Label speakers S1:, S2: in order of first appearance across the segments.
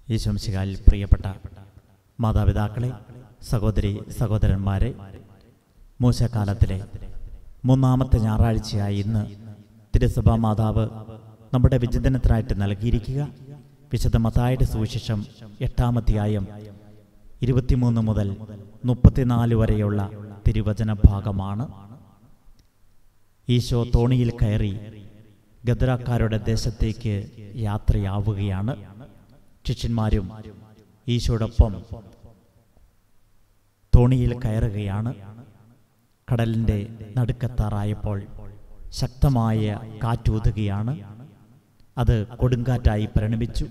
S1: യേശുംശികാലിൽ പ്രിയപ്പെട്ട മാതാപിതാക്കളെ സഹോദരി സഹോദരന്മാരെ മൂശക്കാലത്തിലെ മൂന്നാമത്തെ ഞായറാഴ്ചയായി ഇന്ന് തിരുസഭാ മാതാവ് നമ്മുടെ വിചിന്തനത്തിനായിട്ട് നൽകിയിരിക്കുക വിശുദ്ധ മത്തായുടെ സുവിശേഷം എട്ടാമധ്യായം ഇരുപത്തിമൂന്ന് മുതൽ മുപ്പത്തിനാല് വരെയുള്ള തിരുവചന ഭാഗമാണ് ഈശോ തോണിയിൽ കയറി ഗദ്രാക്കാരുടെ ദേശത്തേക്ക് യാത്രയാവുകയാണ് ശിഷ്യന്മാരും ഈശോടൊപ്പം തോണിയിൽ കയറുകയാണ് കടലിൻ്റെ നടുക്കത്താറായപ്പോൾ ശക്തമായ കാറ്റൂതുകയാണ് അത് കൊടുങ്കാറ്റായി പരിണമിച്ചു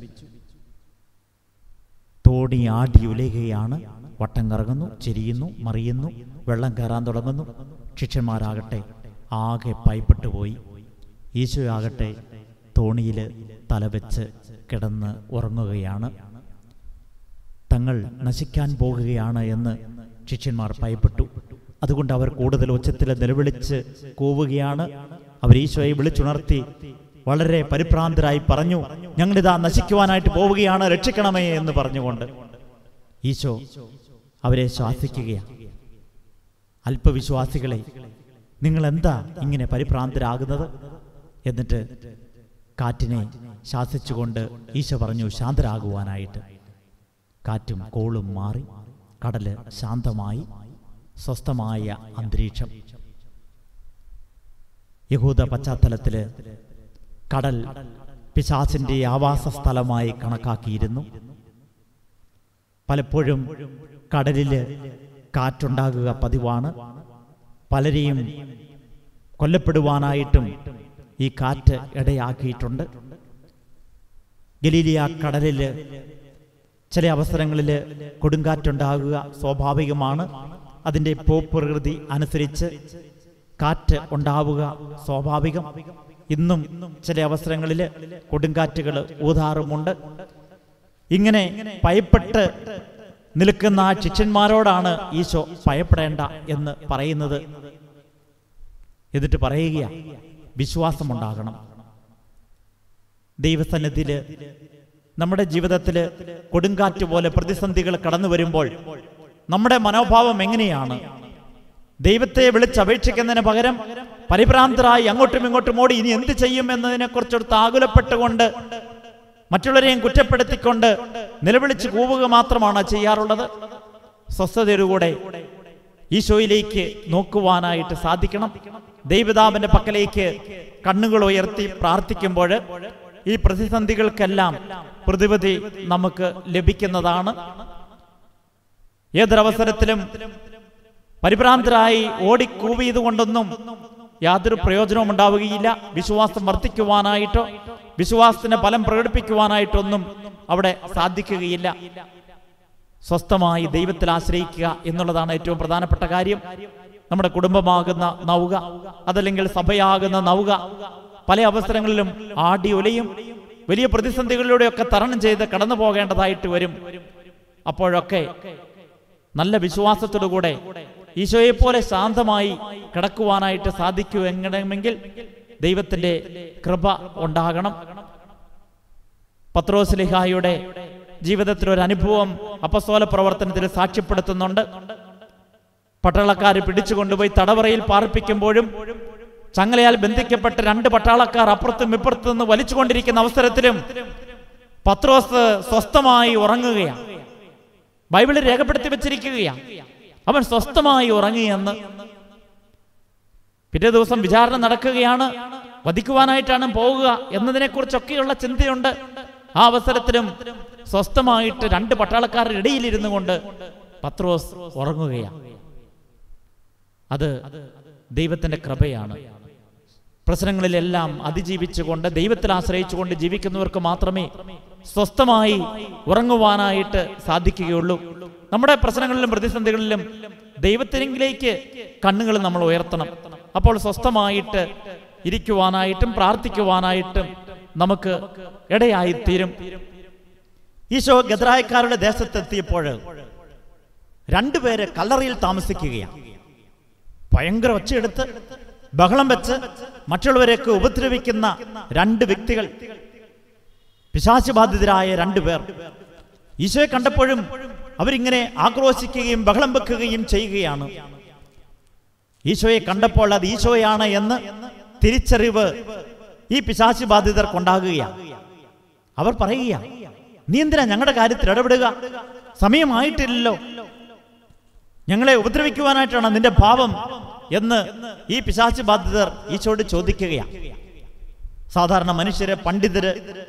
S1: തോണി ആടി ഉലയുകയാണ് വട്ടം കറങ്ങുന്നു ചെരിയുന്നു മറിയുന്നു വെള്ളം കയറാൻ തുടങ്ങുന്നു ശിഷ്യന്മാരാകട്ടെ ആകെ പൈപ്പിട്ട് പോയി ഈശോയാകട്ടെ തോണിയിൽ തലവെച്ച് കിടന്ന് ഉറങ്ങുകയാണ് തങ്ങൾ നശിക്കാൻ പോകുകയാണ് എന്ന് ശിഷ്യന്മാർ ഭയപ്പെട്ടു അതുകൊണ്ട് അവർ കൂടുതൽ ഉച്ചത്തിൽ നിലവിളിച്ച് കൂവുകയാണ് അവർ ഈശോയെ വിളിച്ചുണർത്തി വളരെ പരിഭ്രാന്തരായി പറഞ്ഞു ഞങ്ങളിതാ നശിക്കുവാനായിട്ട് പോവുകയാണ് രക്ഷിക്കണമേ എന്ന് പറഞ്ഞുകൊണ്ട് ഈശോ അവരെ ശ്വാസിക്കുകയാണ് അല്പവിശ്വാസികളെ നിങ്ങൾ എന്താ ഇങ്ങനെ പരിഭ്രാന്തരാകുന്നത് എന്നിട്ട് കാറ്റിനെ ശാസിച്ചുകൊണ്ട് ഈശോ പറഞ്ഞു ശാന്തരാകുവാനായിട്ട് കാറ്റും കോളും മാറി കടല് ശാന്തമായി സ്വസ്ഥമായ അന്തരീക്ഷം യഹൂദ പശ്ചാത്തലത്തില് കടൽ പിശാസിന്റെ ആവാസ സ്ഥലമായി കണക്കാക്കിയിരുന്നു പലപ്പോഴും കടലില് കാറ്റുണ്ടാകുക പതിവാണ് പലരെയും കൊല്ലപ്പെടുവാനായിട്ടും ഈ കാറ്റ് ഇടയാക്കിയിട്ടുണ്ട് ഗലീലിയ കടലിൽ ചില അവസരങ്ങളിൽ കൊടുങ്കാറ്റുണ്ടാകുക സ്വാഭാവികമാണ് അതിൻ്റെ ഭൂപ്രകൃതി അനുസരിച്ച് കാറ്റ് ഉണ്ടാവുക സ്വാഭാവികം ഇന്നും ചില അവസരങ്ങളിൽ കൊടുങ്കാറ്റുകൾ ഊതാറുമുണ്ട് ഇങ്ങനെ ഭയപ്പെട്ട് നിൽക്കുന്ന ആ ശിഷ്യന്മാരോടാണ് ഈശോ ഭയപ്പെടേണ്ട എന്ന് പറയുന്നത് എന്നിട്ട് പറയുക വിശ്വാസമുണ്ടാകണം ദൈവസന്നിധിയിൽ നമ്മുടെ ജീവിതത്തിൽ കൊടുങ്കാറ്റ് പോലെ പ്രതിസന്ധികൾ കടന്നു വരുമ്പോൾ നമ്മുടെ മനോഭാവം എങ്ങനെയാണ് ദൈവത്തെ വിളിച്ചപേക്ഷിക്കുന്നതിന് പകരം പരിഭ്രാന്തരായി അങ്ങോട്ടും ഇങ്ങോട്ടും ഓടി ഇനി എന്ത് ചെയ്യും എന്നതിനെ കുറിച്ചെടുത്ത് ആകുലപ്പെട്ടുകൊണ്ട് മറ്റുള്ളവരെയും കുറ്റപ്പെടുത്തിക്കൊണ്ട് നിലവിളിച്ച് കൂവുക മാത്രമാണ് ചെയ്യാറുള്ളത് സ്വസ്ഥതയോടുകൂടെ ഈശോയിലേക്ക് നോക്കുവാനായിട്ട് സാധിക്കണം ദൈവതാപന്റെ പക്കലേക്ക് കണ്ണുകൾ ഉയർത്തി പ്രാർത്ഥിക്കുമ്പോൾ ഈ പ്രതിസന്ധികൾക്കെല്ലാം പ്രതിവിധി നമുക്ക് ലഭിക്കുന്നതാണ് ഏതൊരവസരത്തിലും പരിഭ്രാന്തരായി ഓടിക്കൂവിയത് കൊണ്ടൊന്നും യാതൊരു പ്രയോജനവും ഉണ്ടാവുകയില്ല വിശ്വാസം വർദ്ധിക്കുവാനായിട്ടോ വിശ്വാസത്തിന് ഫലം പ്രകടിപ്പിക്കുവാനായിട്ടൊന്നും അവിടെ സാധിക്കുകയില്ല സ്വസ്ഥമായി ദൈവത്തിൽ ആശ്രയിക്കുക എന്നുള്ളതാണ് ഏറ്റവും പ്രധാനപ്പെട്ട കാര്യം നമ്മുടെ കുടുംബമാകുന്ന നൗക അതല്ലെങ്കിൽ സഭയാകുന്ന നൗക പല അവസരങ്ങളിലും ആടി ഒലയും വലിയ പ്രതിസന്ധികളിലൂടെയൊക്കെ തരണം ചെയ്ത് കടന്നു പോകേണ്ടതായിട്ട് വരും അപ്പോഴൊക്കെ നല്ല വിശ്വാസത്തോടുകൂടെ ഈശോയെ പോലെ ശാന്തമായി കിടക്കുവാനായിട്ട് സാധിക്കൂ എങ്ങനെയെങ്കിൽ ദൈവത്തിന്റെ കൃപ ഉണ്ടാകണം പത്രോസ്ലിഹായുടെ ജീവിതത്തിൽ ഒരു അനുഭവം അപ്പസ്തോല പ്രവർത്തനത്തിൽ സാക്ഷ്യപ്പെടുത്തുന്നുണ്ട് പട്ടാളക്കാർ പിടിച്ചുകൊണ്ടുപോയി തടവറയിൽ പാർപ്പിക്കുമ്പോഴും ചങ്ങലയാൽ ബന്ധിക്കപ്പെട്ട രണ്ട് പട്ടാളക്കാർ അപ്പുറത്തും ഇപ്പുറത്തു നിന്ന് വലിച്ചുകൊണ്ടിരിക്കുന്ന അവസരത്തിലും പത്രോസ് സ്വസ്ഥമായി ഉറങ്ങുകയാണ് ബൈബിളിൽ രേഖപ്പെടുത്തി വെച്ചിരിക്കുകയാണ് അവൻ സ്വസ്ഥമായി ഉറങ്ങിയെന്ന് പിറ്റേ ദിവസം വിചാരണ നടക്കുകയാണ് വധിക്കുവാനായിട്ടാണ് പോവുക എന്നതിനെ കുറിച്ചൊക്കെയുള്ള ചിന്തയുണ്ട് ആ അവസരത്തിലും സ്വസ്ഥമായിട്ട് രണ്ട് പട്ടാളക്കാരുടെ ഇടയിലിരുന്നു കൊണ്ട് പത്രോസ് ഉറങ്ങുകയാണ് അത് ദൈവത്തിന്റെ കൃപയാണ് പ്രശ്നങ്ങളിലെല്ലാം അതിജീവിച്ചുകൊണ്ട് ദൈവത്തിൽ ആശ്രയിച്ചുകൊണ്ട് ജീവിക്കുന്നവർക്ക് മാത്രമേ സ്വസ്ഥമായി ഉറങ്ങുവാനായിട്ട് സാധിക്കുകയുള്ളൂ നമ്മുടെ പ്രശ്നങ്ങളിലും പ്രതിസന്ധികളിലും ദൈവത്തിനെങ്കിലേക്ക് കണ്ണുകൾ നമ്മൾ ഉയർത്തണം അപ്പോൾ സ്വസ്ഥമായിട്ട് ഇരിക്കുവാനായിട്ടും പ്രാർത്ഥിക്കുവാനായിട്ടും നമുക്ക് ഇടയായിത്തീരും ഈശോ ഗദ്രായക്കാരുടെ ദേശത്തെത്തിയപ്പോൾ രണ്ടുപേര് കല്ലറയിൽ താമസിക്കുകയാണ് ഭയങ്കര ഒച്ചയെടുത്ത് ബഹളം വെച്ച് മറ്റുള്ളവരെയൊക്കെ ഉപദ്രവിക്കുന്ന രണ്ട് വ്യക്തികൾ പിശാചബാധിതരായ രണ്ടുപേർ ഈശോയെ കണ്ടപ്പോഴും അവരിങ്ങനെ ആക്രോശിക്കുകയും ബഹളം വെക്കുകയും ചെയ്യുകയാണ് ഈശോയെ കണ്ടപ്പോൾ അത് ഈശോയാണ് എന്ന് തിരിച്ചറിവ് ഈ പിശാചി ബാധിതർക്കുണ്ടാകുകയാണ് അവർ പറയുക നീ എന്തിനാ ഞങ്ങളുടെ കാര്യത്തിൽ ഇടപെടുക സമയമായിട്ടില്ലല്ലോ ഞങ്ങളെ ഉപദ്രവിക്കുവാനായിട്ടാണ് നിന്റെ ഭാവം എന്ന് ഈ പിശാചി ബാധിതർ ഈശോട് ചോദിക്കുകയാണ് സാധാരണ മനുഷ്യര് പണ്ഡിതര്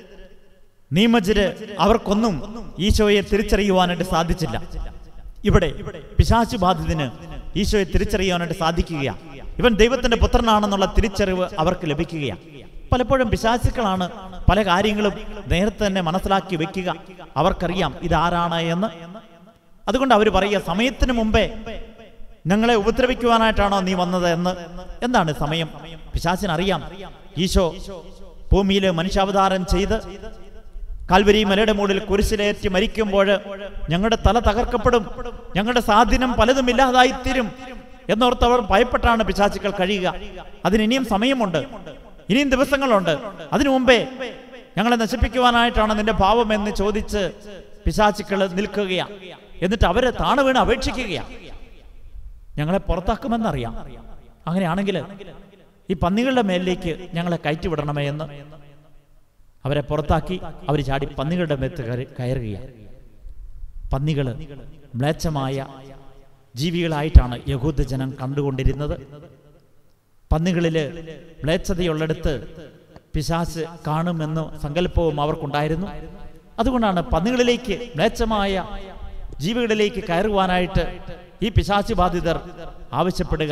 S1: നിയമജര് അവർക്കൊന്നും ഈശോയെ തിരിച്ചറിയുവാനായിട്ട് സാധിച്ചില്ല ഇവിടെ പിശാചു ബാധിതന് ഈശോയെ തിരിച്ചറിയുവാനായിട്ട് സാധിക്കുകയാണ് ഇവൻ ദൈവത്തിന്റെ പുത്രനാണെന്നുള്ള തിരിച്ചറിവ് അവർക്ക് ലഭിക്കുകയാണ് പലപ്പോഴും പിശാചുക്കളാണ് പല കാര്യങ്ങളും നേരത്തെ തന്നെ മനസ്സിലാക്കി വെക്കുക അവർക്കറിയാം ഇതാരാണ് എന്ന് അതുകൊണ്ട് അവർ പറയുക സമയത്തിന് മുമ്പേ ഞങ്ങളെ ഉപദ്രവിക്കുവാനായിട്ടാണോ നീ വന്നത് എന്ന് എന്താണ് സമയം പിശാചിനറിയാം ഈശോ ഭൂമിയിൽ മനുഷ്യാവതാരം ചെയ്ത് കാൽവരി മലയുടെ മുകളിൽ കുരിശിലേറ്റി മരിക്കുമ്പോൾ ഞങ്ങളുടെ തല തകർക്കപ്പെടും ഞങ്ങളുടെ സ്വാധീനം പലതും ഇല്ലാതായിത്തീരും എന്നോർത്തവർ ഭയപ്പെട്ടാണ് പിശാചുക്കൾ കഴിയുക അതിന് ഇനിയും സമയമുണ്ട് ഇനിയും ദിവസങ്ങളുണ്ട് അതിനു മുമ്പേ ഞങ്ങളെ നശിപ്പിക്കുവാനായിട്ടാണ് നിന്റെ ഭാവം എന്ന് ചോദിച്ച് പിശാചുക്കൾ നിൽക്കുകയാ എന്നിട്ട് അവരെ താണു വീണ് അപേക്ഷിക്കുകയാ ഞങ്ങളെ പുറത്താക്കുമെന്നറിയാം അങ്ങനെയാണെങ്കിൽ ഈ പന്നികളുടെ മേലിലേക്ക് ഞങ്ങളെ കയറ്റിവിടണമേ എന്ന് അവരെ പുറത്താക്കി അവർ ചാടി പന്നികളുടെ മേത്ത് കയറി- കയറുകയാണ് പന്നികൾ മ്ലേച്ഛമായ ജീവികളായിട്ടാണ് യഹൂദ ജനം കണ്ടുകൊണ്ടിരുന്നത് പന്നികളില് മ്ലേച്ഛതയുള്ളിടത്ത് പിശാച്ച് കാണുമെന്ന സങ്കല്പവും അവർക്കുണ്ടായിരുന്നു അതുകൊണ്ടാണ് പന്നികളിലേക്ക് മ്ലേച്ഛമായ ജീവികളിലേക്ക് കയറുവാനായിട്ട് ഈ പിശാച്ച് ബാധിതർ ആവശ്യപ്പെടുക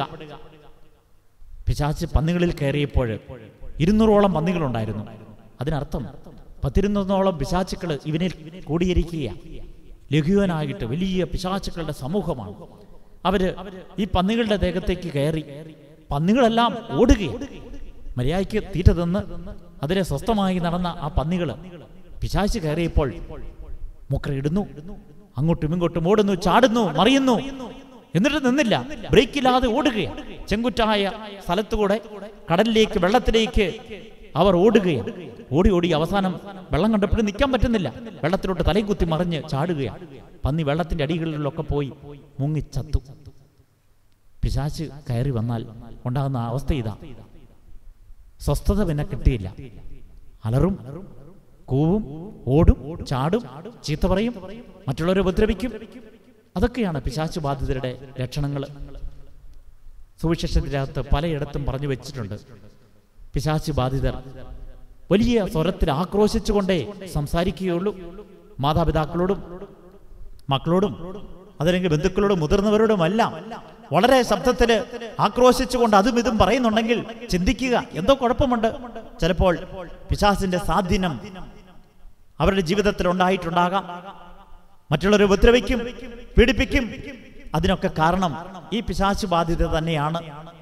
S1: പിശാച്ച് പന്നികളിൽ കയറിയപ്പോൾ ഇരുന്നൂറോളം പന്നികളുണ്ടായിരുന്നു അതിനർത്ഥം പത്തിരുന്നൂറോളം പിശാച്ചുക്കൾ ഇവനിൽ കൂടിയിരിക്കുക ലഘുവനായിട്ട് വലിയ പിശാച്ചുക്കളുടെ സമൂഹമാണ് അവര് ഈ പന്നികളുടെ ദേഹത്തേക്ക് കയറി പന്നികളെല്ലാം ഓടുകയാണ് മര്യാദയ്ക്ക് തീറ്റ തിന്ന് അതിലെ സ്വസ്ഥമായി നടന്ന ആ പന്നികള് പിശാച്ച് കയറിയപ്പോൾ മുക്കറിയിടുന്നു അങ്ങോട്ടും ഇങ്ങോട്ടും ഓടുന്നു ചാടുന്നു മറിയുന്നു എന്നിട്ട് നിന്നില്ല ബ്രേക്കില്ലാതെ ഓടുകയാണ് ചെങ്കുറ്റായ സ്ഥലത്തുകൂടെ കടലിലേക്ക് വെള്ളത്തിലേക്ക് അവർ ഓടുകയാണ് ഓടി ഓടി അവസാനം വെള്ളം കണ്ടപ്പോഴും നിൽക്കാൻ പറ്റുന്നില്ല വെള്ളത്തിലോട്ട് തലയും കുത്തി മറിഞ്ഞ് ചാടുകയാണ് പന്നി വെള്ളത്തിന്റെ അടികളിലൊക്കെ പോയി മുങ്ങിച്ചത്തു പിശാച്ച് കയറി വന്നാൽ ഉണ്ടാകുന്ന അവസ്ഥ ഇതാ സ്വസ്ഥത പിന്നെ കിട്ടിയില്ല അലറും കൂവും ഓടും ചാടും ചീത്ത പറയും മറ്റുള്ളവരെ ഉപദ്രവിക്കും അതൊക്കെയാണ് പിശാച്ചു ബാധിതരുടെ ലക്ഷണങ്ങൾ സുവിശേഷത്തിനകത്ത് പലയിടത്തും പറഞ്ഞു വെച്ചിട്ടുണ്ട് പിശാച്ചു ബാധിതർ വലിയ സ്വരത്തിൽ ആക്രോശിച്ചുകൊണ്ടേ സംസാരിക്കുകയുള്ളൂ മാതാപിതാക്കളോടും മക്കളോടും അതല്ലെങ്കിൽ ബന്ധുക്കളോടും മുതിർന്നവരോടുമെല്ലാം വളരെ ശബ്ദത്തില് ആക്രോശിച്ചുകൊണ്ട് അതും ഇതും പറയുന്നുണ്ടെങ്കിൽ ചിന്തിക്കുക എന്തോ കുഴപ്പമുണ്ട് ചിലപ്പോൾ പിശാസിന്റെ സ്വാധീനം അവരുടെ ജീവിതത്തിൽ ഉണ്ടായിട്ടുണ്ടാകാം മറ്റുള്ളവരെ ഉപദ്രവിക്കും പീഡിപ്പിക്കും അതിനൊക്കെ കാരണം ഈ പിശാചു ബാധ്യത തന്നെയാണ്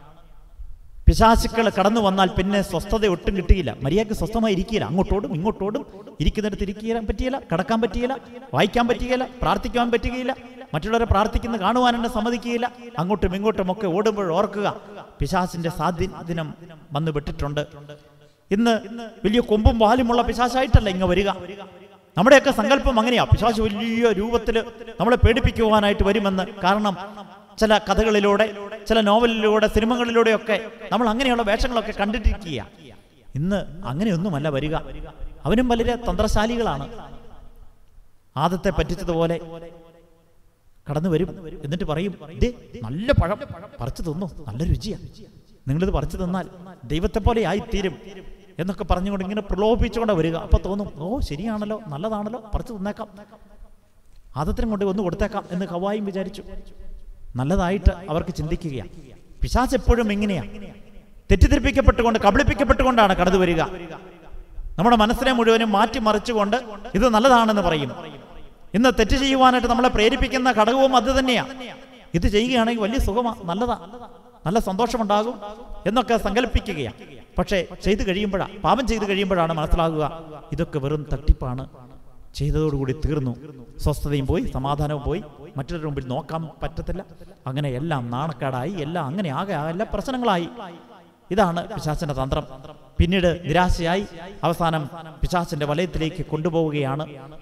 S1: പിശാചുക്കൾ കടന്നു വന്നാൽ പിന്നെ സ്വസ്ഥത ഒട്ടും കിട്ടിയില്ല മര്യാദക്ക് സ്വസ്ഥമായി ഇരിക്കില്ല അങ്ങോട്ടോടും ഇങ്ങോട്ടോടും ഇരിക്കുന്നിടത്ത് ഇരിക്കാൻ പറ്റിയില്ല കിടക്കാൻ പറ്റിയില്ല വായിക്കാൻ പറ്റുകയില്ല പ്രാർത്ഥിക്കാൻ പറ്റുകയില്ല മറ്റുള്ളവരെ പ്രാർത്ഥിക്കുന്ന കാണുവാൻ എന്നെ സമ്മതിക്കുകയില്ല അങ്ങോട്ടും ഇങ്ങോട്ടും ഒക്കെ ഓടുമ്പോൾ ഓർക്കുക പിശാസിന്റെ സ്വാധീനം വന്നു വിട്ടിട്ടുണ്ട് ഇന്ന് വലിയ കൊമ്പും വാലുമുള്ള പിശാശായിട്ടല്ല ഇങ്ങ് വരിക നമ്മുടെയൊക്കെ സങ്കല്പം അങ്ങനെയാ പിശാശ് വലിയ രൂപത്തിൽ നമ്മളെ പേടിപ്പിക്കുവാനായിട്ട് വരുമെന്ന് കാരണം ചില കഥകളിലൂടെ ചില നോവലിലൂടെ സിനിമകളിലൂടെയൊക്കെ നമ്മൾ അങ്ങനെയുള്ള വേഷങ്ങളൊക്കെ കണ്ടിട്ടിരിക്കുക ഇന്ന് അങ്ങനെയൊന്നുമല്ല വരിക അവനും വളരെ തന്ത്രശാലികളാണ് ആദത്തെ പറ്റിച്ചതുപോലെ കടന്നു വരും എന്നിട്ട് പറയും ദേ നല്ല പഴം പറിച്ചു തിന്നു നല്ല രുചിയാ നിങ്ങളിത് പറിച്ചു തിന്നാൽ ദൈവത്തെ പോലെ ആയിത്തീരും എന്നൊക്കെ പറഞ്ഞുകൊണ്ട് ഇങ്ങനെ പ്രലോഭിച്ചുകൊണ്ട് വരിക അപ്പൊ തോന്നും ഓ ശരിയാണല്ലോ നല്ലതാണല്ലോ പറിച്ചു തിന്നേക്കാം ആദത്തിനും കൊണ്ട് ഒന്ന് കൊടുത്തേക്കാം എന്ന് കവായും വിചാരിച്ചു നല്ലതായിട്ട് അവർക്ക് ചിന്തിക്കുകയാണ് പിശാച്ച് എപ്പോഴും ഇങ്ങനെയാ തെറ്റിദ്ധരിപ്പിക്കപ്പെട്ടുകൊണ്ട് കബളിപ്പിക്കപ്പെട്ടുകൊണ്ടാണ് കടന്നു വരിക നമ്മുടെ മനസ്സിനെ മുഴുവനും മാറ്റിമറിച്ചുകൊണ്ട് ഇത് നല്ലതാണെന്ന് പറയും ഇന്ന് തെറ്റ് ചെയ്യുവാനായിട്ട് നമ്മളെ പ്രേരിപ്പിക്കുന്ന ഘടകവും അത് തന്നെയാ ഇത് ചെയ്യുകയാണെങ്കിൽ വലിയ സുഖമാ നല്ലതാ നല്ല സന്തോഷമുണ്ടാകും എന്നൊക്കെ സങ്കല്പിക്കുകയാണ് പക്ഷേ ചെയ്തു കഴിയുമ്പോഴാ പാപം ചെയ്തു കഴിയുമ്പോഴാണ് മനസ്സിലാകുക ഇതൊക്കെ വെറും തട്ടിപ്പാണ് ചെയ്തതോടുകൂടി തീർന്നു സ്വസ്ഥതയും പോയി സമാധാനവും പോയി മറ്റൊരു മുമ്പിൽ നോക്കാൻ പറ്റത്തില്ല അങ്ങനെ എല്ലാം നാണക്കേടായി എല്ലാം അങ്ങനെ ആകെ എല്ലാ പ്രശ്നങ്ങളായി ഇതാണ് പിശാചിന്റെ തന്ത്രം പിന്നീട് നിരാശയായി അവസാനം പിശാചിന്റെ വലയത്തിലേക്ക് കൊണ്ടുപോവുകയാണ്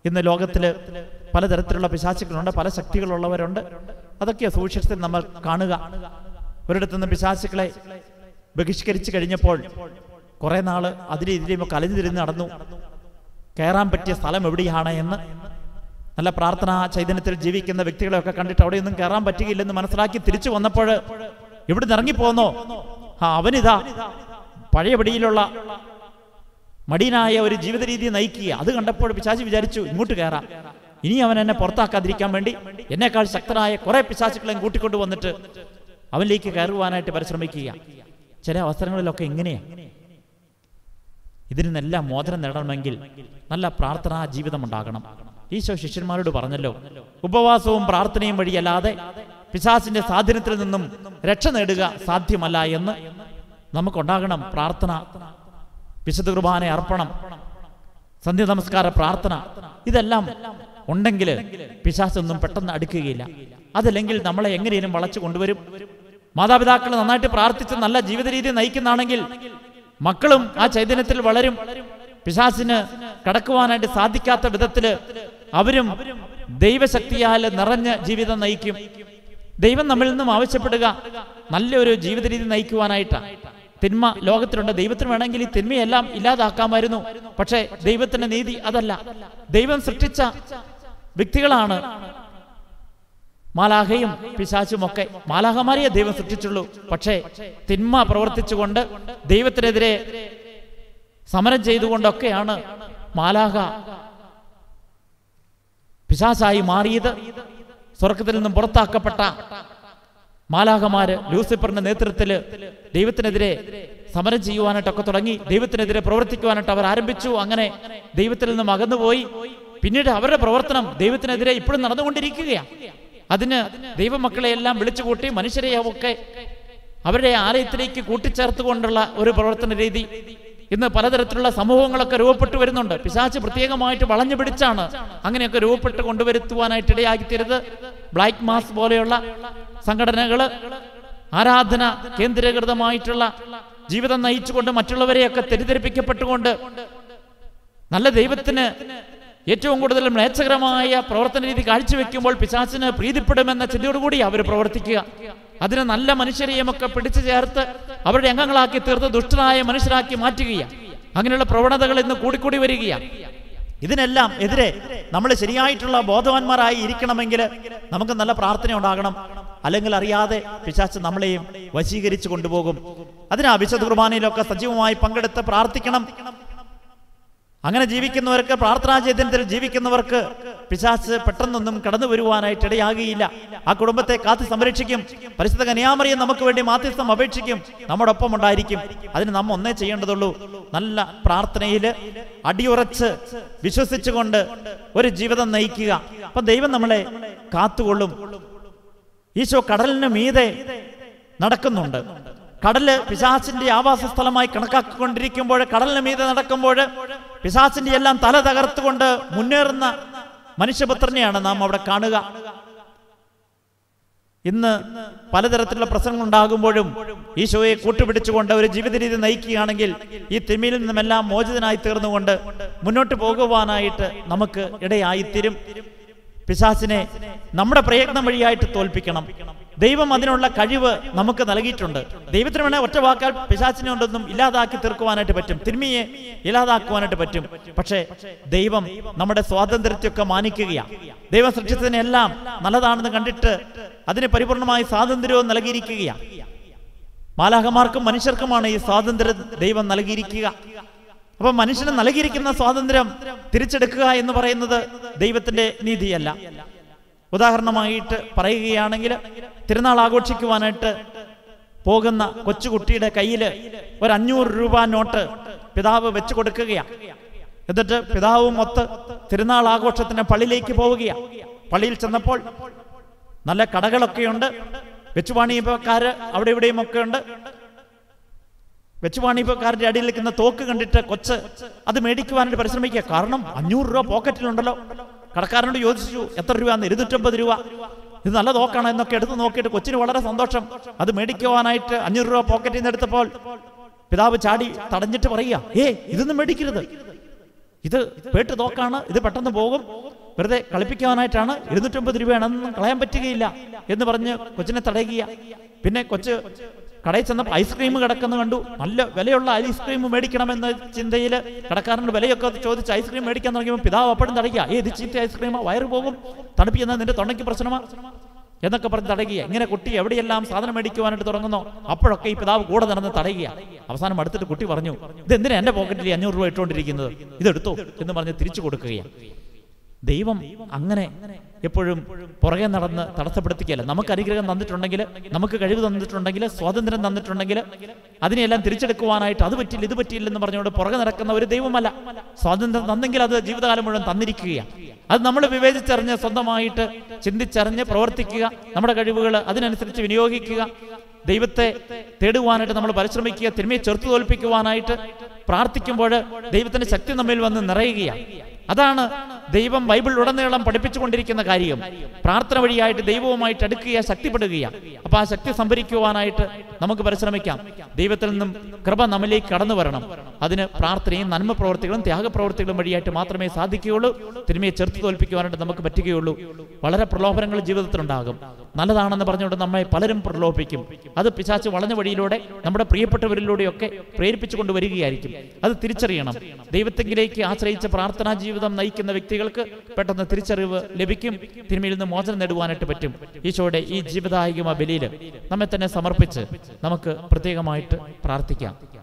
S1: ഇന്ന് ലോകത്തിൽ പലതരത്തിലുള്ള പിശാചുക്കളുണ്ട് പല ശക്തികളുള്ളവരുണ്ട് അതൊക്കെ സുവിശേഷത്തിൽ നമ്മൾ കാണുക ഒരിടത്തു നിന്ന് പിശാചുക്കളെ ബഹിഷ്കരിച്ചു കഴിഞ്ഞപ്പോൾ കുറെ നാള് അതിലും ഇതിലും ഒക്കെ അലഞ്ഞു തിരിഞ്ഞ് നടന്നു കയറാൻ പറ്റിയ സ്ഥലം എവിടെയാണ് എന്ന് നല്ല പ്രാർത്ഥനാ ചൈതന്യത്തിൽ ജീവിക്കുന്ന വ്യക്തികളെയൊക്കെ കണ്ടിട്ട് അവിടെയൊന്നും കയറാൻ പറ്റുകയില്ലെന്ന് മനസ്സിലാക്കി തിരിച്ചു വന്നപ്പോൾ ഇവിടുന്ന് ഇറങ്ങിപ്പോന്നോ ആ അവനിതാ പഴയപടിയിലുള്ള മടിയനായ ഒരു ജീവിത രീതി നയിക്കുക അത് കണ്ടപ്പോൾ പിശാചി വിചാരിച്ചു ഇങ്ങോട്ട് കയറാം ഇനി അവൻ എന്നെ പുറത്താക്കാതിരിക്കാൻ വേണ്ടി എന്നേക്കാൾ ശക്തനായ കുറെ പിശാചുക്കളെയും കൂട്ടിക്കൊണ്ടു വന്നിട്ട് അവനിലേക്ക് കയറുവാനായിട്ട് പരിശ്രമിക്കുക ചില അവസരങ്ങളിലൊക്കെ ഇങ്ങനെയാണ് ഇതിൽ നിന്നെല്ലാം മോചനം നേടണമെങ്കിൽ നല്ല പ്രാർത്ഥനാ ജീവിതം ഉണ്ടാകണം ഈശോ ശിഷ്യന്മാരോട് പറഞ്ഞല്ലോ ഉപവാസവും പ്രാർത്ഥനയും വഴിയല്ലാതെ പിശാസിന്റെ സ്വാധീനത്തിൽ നിന്നും രക്ഷ നേടുക സാധ്യമല്ല എന്ന് നമുക്കുണ്ടാകണം പ്രാർത്ഥന വിശുദ്ധ കുർബാന അർപ്പണം സന്ധ്യ നമസ്കാര പ്രാർത്ഥന ഇതെല്ലാം ഉണ്ടെങ്കിൽ പിശാസൊന്നും പെട്ടെന്ന് അടുക്കുകയില്ല അതല്ലെങ്കിൽ നമ്മളെ എങ്ങനെയും വളച്ചു കൊണ്ടുവരും മാതാപിതാക്കൾ നന്നായിട്ട് പ്രാർത്ഥിച്ച് നല്ല ജീവിത രീതി നയിക്കുന്നതാണെങ്കിൽ മക്കളും ആ ചൈതന്യത്തിൽ വളരും പിശാസിന് കടക്കുവാനായിട്ട് സാധിക്കാത്ത വിധത്തില് അവരും ദൈവശക്തിയാൽ നിറഞ്ഞ ജീവിതം നയിക്കും ദൈവം നമ്മളിൽ നിന്നും ആവശ്യപ്പെടുക നല്ലൊരു ജീവിത രീതി നയിക്കുവാനായിട്ടാണ് തിന്മ ലോകത്തിലുണ്ട് ദൈവത്തിന് വേണമെങ്കിൽ ഈ തിന്മയെല്ലാം ഇല്ലാതാക്കാമായിരുന്നു പക്ഷേ ദൈവത്തിന്റെ നീതി അതല്ല ദൈവം സൃഷ്ടിച്ച വ്യക്തികളാണ് മാലാഹയും പിശാചുമൊക്കെ മാലാഹമാരെയെ ദൈവം സൃഷ്ടിച്ചുള്ളൂ പക്ഷേ തിന്മ പ്രവർത്തിച്ചുകൊണ്ട് ദൈവത്തിനെതിരെ സമരം ചെയ്തുകൊണ്ടൊക്കെയാണ് മാലാഹ പിശാസായി മാറിയത് സ്വർഗത്തിൽ നിന്നും പുറത്താക്കപ്പെട്ട മാലാഹമാര് ലൂസിഫറിന്റെ നേതൃത്വത്തില് ദൈവത്തിനെതിരെ സമരം ചെയ്യുവാനായിട്ടൊക്കെ തുടങ്ങി ദൈവത്തിനെതിരെ പ്രവർത്തിക്കുവാനായിട്ട് അവർ ആരംഭിച്ചു അങ്ങനെ ദൈവത്തിൽ നിന്നും അകന്നുപോയി പിന്നീട് അവരുടെ പ്രവർത്തനം ദൈവത്തിനെതിരെ ഇപ്പോഴും നടന്നുകൊണ്ടിരിക്കുകയാണ് അതിന് ദൈവമക്കളെ എല്ലാം വിളിച്ചുകൂട്ടി മനുഷ്യരെ ഒക്കെ അവരുടെ ആലയത്തിലേക്ക് കൂട്ടിച്ചേർത്തുകൊണ്ടുള്ള ഒരു പ്രവർത്തന രീതി ഇന്ന് പലതരത്തിലുള്ള സമൂഹങ്ങളൊക്കെ രൂപപ്പെട്ടു വരുന്നുണ്ട് പിശാച്ച് പ്രത്യേകമായിട്ട് വളഞ്ഞു പിടിച്ചാണ് അങ്ങനെയൊക്കെ രൂപപ്പെട്ട് കൊണ്ടുവരുത്തുവാനായിട്ട് ഇടയാക്കിത്തരുത് ബ്ലാക്ക് മാസ് പോലെയുള്ള സംഘടനകള് ആരാധന കേന്ദ്രീകൃതമായിട്ടുള്ള ജീവിതം നയിച്ചുകൊണ്ട് മറ്റുള്ളവരെയൊക്കെ തെറ്റിദ്ധരിപ്പിക്കപ്പെട്ടുകൊണ്ട് നല്ല ദൈവത്തിന് ഏറ്റവും കൂടുതൽ മ്ലേച്ഛകരമായ പ്രവർത്തന രീതി കാഴ്ചവെക്കുമ്പോൾ പിശാച്ചിന് പ്രീതിപ്പെടുമെന്ന ചിന്തയോടുകൂടി അവർ പ്രവർത്തിക്കുക അതിന് നല്ല മനുഷ്യരെയുമൊക്കെ പിടിച്ചു ചേർത്ത് അവരുടെ അംഗങ്ങളാക്കി തീർത്ത് ദുഷ്ടനായ മനുഷ്യരാക്കി മാറ്റുകയാണ് അങ്ങനെയുള്ള പ്രവണതകൾ ഇന്ന് കൂടിക്കൂടി വരികയാണ് ഇതിനെല്ലാം എതിരെ നമ്മൾ ശരിയായിട്ടുള്ള ബോധവാന്മാരായി ഇരിക്കണമെങ്കിൽ നമുക്ക് നല്ല പ്രാർത്ഥന ഉണ്ടാകണം അല്ലെങ്കിൽ അറിയാതെ പിശാച്ച് നമ്മളെയും വശീകരിച്ചു കൊണ്ടുപോകും അതിനാ വിശുദ്ധ കുർബാനയിലൊക്കെ സജീവമായി പങ്കെടുത്ത് പ്രാർത്ഥിക്കണം അങ്ങനെ ജീവിക്കുന്നവർക്ക് പ്രാർത്ഥനാ ചൈതന്യത്തിൽ ജീവിക്കുന്നവർക്ക് പിശാച്ച് പെട്ടെന്നൊന്നും കടന്നു വരുവാനായിട്ട് ഇടയാകുകയില്ല ആ കുടുംബത്തെ കാത്തു സംരക്ഷിക്കും പരിശുദ്ധ കന്യാമറിയെ നമുക്ക് വേണ്ടി മാധ്യസ്ഥം അപേക്ഷിക്കും നമ്മുടെ ഒപ്പം ഉണ്ടായിരിക്കും അതിന് നമ്മ ഒന്നേ ചെയ്യേണ്ടതുള്ളൂ നല്ല പ്രാർത്ഥനയിൽ അടിയുറച്ച് വിശ്വസിച്ചുകൊണ്ട് ഒരു ജീവിതം നയിക്കുക അപ്പൊ ദൈവം നമ്മളെ കാത്തുകൊള്ളും ഈശോ കടലിന് മീതെ നടക്കുന്നുണ്ട് കടല് പിശാച്ചിന്റെ ആവാസ സ്ഥലമായി കണക്കാക്കിക്കൊണ്ടിരിക്കുമ്പോൾ കടലിന് മീതെ നടക്കുമ്പോൾ പിശാച്ചിന്റെ എല്ലാം തല തകർത്തുകൊണ്ട് മുന്നേറുന്ന മനുഷ്യപുത്രനെയാണ് നാം അവിടെ കാണുക ഇന്ന് പലതരത്തിലുള്ള പ്രശ്നങ്ങൾ ഉണ്ടാകുമ്പോഴും ഈശോയെ കൂട്ടുപിടിച്ചുകൊണ്ട് ഒരു ജീവിത രീതി നയിക്കുകയാണെങ്കിൽ ഈ തിന്മയിൽ നിന്നുമെല്ലാം മോചിതനായി തീർന്നുകൊണ്ട് മുന്നോട്ട് പോകുവാനായിട്ട് നമുക്ക് ഇടയായിത്തീരും പിശാസിനെ നമ്മുടെ പ്രയത്നം വഴിയായിട്ട് തോൽപ്പിക്കണം ദൈവം അതിനുള്ള കഴിവ് നമുക്ക് നൽകിയിട്ടുണ്ട് ദൈവത്തിന് വേണേൽ ഒറ്റ വാക്കാൽ പിശാച്ചിനെ കൊണ്ടൊന്നും ഇല്ലാതാക്കി തീർക്കുവാനായിട്ട് പറ്റും തിന്മയെ ഇല്ലാതാക്കുവാനായിട്ട് പറ്റും പക്ഷേ ദൈവം നമ്മുടെ സ്വാതന്ത്ര്യത്തെയൊക്കെ മാനിക്കുകയാണ് ദൈവം സൃഷ്ടിച്ചതിനെല്ലാം നല്ലതാണെന്ന് കണ്ടിട്ട് അതിന് പരിപൂർണമായ സ്വാതന്ത്ര്യവും നൽകിയിരിക്കുകയാണ് മാലാഹമാർക്കും മനുഷ്യർക്കുമാണ് ഈ സ്വാതന്ത്ര്യം ദൈവം നൽകിയിരിക്കുക അപ്പൊ മനുഷ്യന് നൽകിയിരിക്കുന്ന സ്വാതന്ത്ര്യം തിരിച്ചെടുക്കുക എന്ന് പറയുന്നത് ദൈവത്തിന്റെ നീതിയല്ല ഉദാഹരണമായിട്ട് പറയുകയാണെങ്കിൽ തിരുനാൾ ആഘോഷിക്കുവാനായിട്ട് പോകുന്ന കൊച്ചുകുട്ടിയുടെ കയ്യിൽ ഒരു അഞ്ഞൂറ് രൂപ നോട്ട് പിതാവ് വെച്ചു കൊടുക്കുകയാണ് എന്നിട്ട് പിതാവും മൊത്ത് തിരുനാൾ ആഘോഷത്തിന് പള്ളിയിലേക്ക് പോവുകയാണ് പള്ളിയിൽ ചെന്നപ്പോൾ നല്ല കടകളൊക്കെയുണ്ട് വെച്ചുപാണിയക്കാര് അവിടെ ഇവിടെയും ഒക്കെ ഉണ്ട് വെച്ചുപാണിപ്പക്കാരുടെ അടിയിൽ നിൽക്കുന്ന തോക്ക് കണ്ടിട്ട് കൊച്ച് അത് മേടിക്കുവാനായിട്ട് പരിശ്രമിക്കുക കാരണം അഞ്ഞൂറ് രൂപ പോക്കറ്റിലുണ്ടല്ലോ കടക്കാരനോട് ചോദിച്ചു എത്ര രൂപ ഇരുന്നൂറ്റമ്പത് രൂപ ഇത് നല്ല തോക്കാണ് എന്നൊക്കെ എടുത്ത് നോക്കിയിട്ട് കൊച്ചിന് വളരെ സന്തോഷം അത് മേടിക്കുവാനായിട്ട് അഞ്ഞൂറ് രൂപ പോക്കറ്റിൽ നിന്ന് എടുത്തപ്പോൾ പിതാവ് ചാടി തടഞ്ഞിട്ട് പറയുക ഏ ഇതൊന്നും മേടിക്കരുത് ഇത് പേട്ട് തോക്കാണ് ഇത് പെട്ടെന്ന് പോകും വെറുതെ കളിപ്പിക്കാനായിട്ടാണ് എഴുന്നൂറ്റമ്പത് രൂപയാണെന്ന് കളയാൻ പറ്റുകയില്ല എന്ന് പറഞ്ഞ് കൊച്ചിനെ തടയുക പിന്നെ കൊച്ച് കടയിൽ ചെന്നപ്പോൾ ഐസ്ക്രീം കിടക്കുന്നു കണ്ടു നല്ല വിലയുള്ള ഐസ്ക്രീം മേടിക്കണമെന്ന ചിന്തയിൽ കടക്കാരൻ്റെ വിലയൊക്കെ ചോദിച്ച് ഐസ്ക്രീം മേടിക്കാൻ തുടങ്ങിയപ്പോൾ പിതാവ് അപ്പോഴും തടയുക ഏത് ചീത്ത ഐസ്ക്രീമാ വയറ് പോകും തണുപ്പിക്കുന്ന നിന്റെ തൊണ്ടയ്ക്ക് പ്രശ്നമാ എന്നൊക്കെ പറഞ്ഞ് തടയുക ഇങ്ങനെ കുട്ടി എവിടെയെല്ലാം സാധനം മേടിക്കുവാനായിട്ട് തുടങ്ങുന്നോ അപ്പോഴൊക്കെ ഈ പിതാവ് കൂടെ നടന്ന് തടയുക അവസാനം അടുത്തിട്ട് കുട്ടി പറഞ്ഞു ഇത് എന്തിനാ എന്റെ പോക്കറ്റിൽ ഈ അഞ്ഞൂറ് രൂപ ഇട്ടുകൊണ്ടിരിക്കുന്നത് ഇതെടുത്തോ എന്ന് പറഞ്ഞ് തിരിച്ചു കൊടുക്കുകയാണ് ദൈവം അങ്ങനെ എപ്പോഴും പുറകെ നടന്ന് തടസ്സപ്പെടുത്തിക്കല്ല നമുക്ക് അനുഗ്രഹം തന്നിട്ടുണ്ടെങ്കിൽ നമുക്ക് കഴിവ് തന്നിട്ടുണ്ടെങ്കിൽ സ്വാതന്ത്ര്യം തന്നിട്ടുണ്ടെങ്കിൽ അതിനെല്ലാം തിരിച്ചെടുക്കുവാനായിട്ട് അത് പറ്റില്ല ഇത് പറ്റില്ല എന്ന് പറഞ്ഞുകൊണ്ട് പുറകെ നടക്കുന്ന ഒരു ദൈവമല്ല സ്വാതന്ത്ര്യം തന്നെങ്കിൽ അത് ജീവിതകാലം മുഴുവൻ തന്നിരിക്കുകയാണ് അത് നമ്മൾ വിവേചിച്ചറിഞ്ഞ് സ്വന്തമായിട്ട് ചിന്തിച്ചറിഞ്ഞ് പ്രവർത്തിക്കുക നമ്മുടെ കഴിവുകൾ അതിനനുസരിച്ച് വിനിയോഗിക്കുക ദൈവത്തെ തേടുവാനായിട്ട് നമ്മൾ പരിശ്രമിക്കുക തിന്മയെ ചെറുത്തു തോൽപ്പിക്കുവാനായിട്ട് പ്രാർത്ഥിക്കുമ്പോൾ ദൈവത്തിന്റെ ശക്തി നമ്മിൽ വന്ന് നിറയുകയാണ് അതാണ് ദൈവം ബൈബിൾ ഉടനീളം പഠിപ്പിച്ചുകൊണ്ടിരിക്കുന്ന കാര്യം പ്രാർത്ഥന വഴിയായിട്ട് ദൈവവുമായിട്ട് അടുക്കുക ശക്തിപ്പെടുക അപ്പൊ ആ ശക്തി സംഭരിക്കുവാനായിട്ട് നമുക്ക് പരിശ്രമിക്കാം ദൈവത്തിൽ നിന്നും കൃപ നമ്മിലേക്ക് കടന്നു വരണം അതിന് പ്രാർത്ഥനയും നന്മ പ്രവർത്തികളും ത്യാഗപ്രവർത്തികളും വഴിയായിട്ട് മാത്രമേ സാധിക്കുകയുള്ളൂ തിന്മയെ ചെറുത്ത് തോൽപ്പിക്കുവാനായിട്ട് നമുക്ക് പറ്റുകയുള്ളൂ വളരെ പ്രലോഭനങ്ങൾ ജീവിതത്തിലുണ്ടാകും നല്ലതാണെന്ന് പറഞ്ഞുകൊണ്ട് നമ്മെ പലരും പ്രലോഭിക്കും അത് പിശാച്ച് വളഞ്ഞ വഴിയിലൂടെ നമ്മുടെ പ്രിയപ്പെട്ടവരിലൂടെയൊക്കെ പ്രേരിപ്പിച്ചു കൊണ്ടുവരികയായിരിക്കും അത് തിരിച്ചറിയണം ദൈവത്തെങ്കിലേക്ക് ആശ്രയിച്ച പ്രാർത്ഥനാ ജീവിതം നയിക്കുന്ന വ്യക്തികൾക്ക് പെട്ടെന്ന് തിരിച്ചറിവ് ലഭിക്കും തിന്മയിൽ നിന്ന് മോചനം നേടുവാനായിട്ട് പറ്റും ഈശോയുടെ ഈ ജീവിതായികമ ബലിയിൽ നമ്മെ തന്നെ സമർപ്പിച്ച് നമുക്ക് പ്രത്യേകമായിട്ട് പ്രാർത്ഥിക്കാം